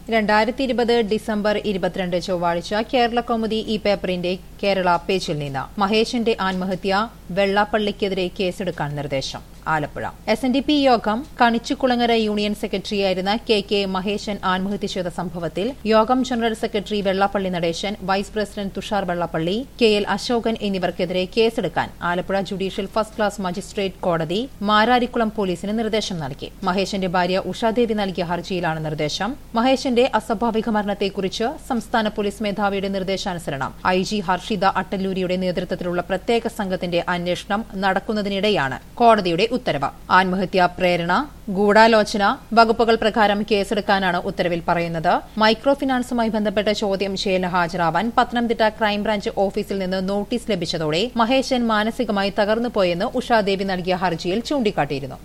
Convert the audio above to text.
രണ്ടായിരത്തി ഇരുപത് ഡിസംബർ ഇരുപത്തിരണ്ട് ചൊവ്വാഴ്ച കേരള കൗമുദി ഈ പേപ്പറിന്റെ കേരള പേജിൽ നിന്ന് മഹേഷിന്റെ ആത്മഹത്യ വെള്ളാപ്പള്ളിക്കെതിരെ കേസെടുക്കാൻ നിർദ്ദേശം Alappuzha S N D P യോഗം കണിച്ചുകുളങ്ങര യൂണിയൻ സെക്രട്ടറിയായിരുന്ന കെ കെ മഹേശൻ ആത്മഹത്യ ചെയ്ത സംഭവത്തിൽ യോഗം general secretary Vellappally Natesan vice president Thushar Vellappally K L Ashokan എന്നിവർക്കെതിരെ കേസെടുക്കാൻ Alappuzha judicial first class magistrate കോടതി മാരാരിക്കുളം പോലീസിന് നിർദ്ദേശം നൽകി മഹേശന്റെ ഭാര്യ ഉഷാദേവി നൽകിയ ഹർജിയിലാണ് നിർദ്ദേശം മഹേശന്റെ അസ്വാഭാവിക മരണത്തെക്കുറിച്ച് സംസ്ഥാന പോലീസ് മേധാവിയുടെ നിർദ്ദേശാനുസരണം ഐ ജി ഹർഷിത അട്ടല്ലൂരിയുടെ നേതൃത്വത്തിലുള്ള പ്രത്യേക സംഘത്തിന്റെ അന്വേഷണം നടക്കുന്നതിനിടെയാണ് കോടതിയുടെ ഉത്തരവ് ആത്മഹത്യാ പ്രേരണ ഗൂഢാലോചന വകുപ്പുകൾ പ്രകാരം കേസെടുക്കാനാണ് ഉത്തരവിൽ പറയുന്നത് മൈക്രോ ഫിനാൻസുമായി ബന്ധപ്പെട്ട ചോദ്യം ചെയ്യലിന് ഹാജരാവാൻ പത്തനംതിട്ട ക്രൈംബ്രാഞ്ച് ഓഫീസിൽ നിന്ന് നോട്ടീസ് ലഭിച്ചതോടെ മഹേശൻ മാനസികമായി തകർന്നുപോയെന്ന് ഉഷാദേവി നൽകിയ ഹർജിയിൽ ചൂണ്ടിക്കാട്ടിയിരുന്നു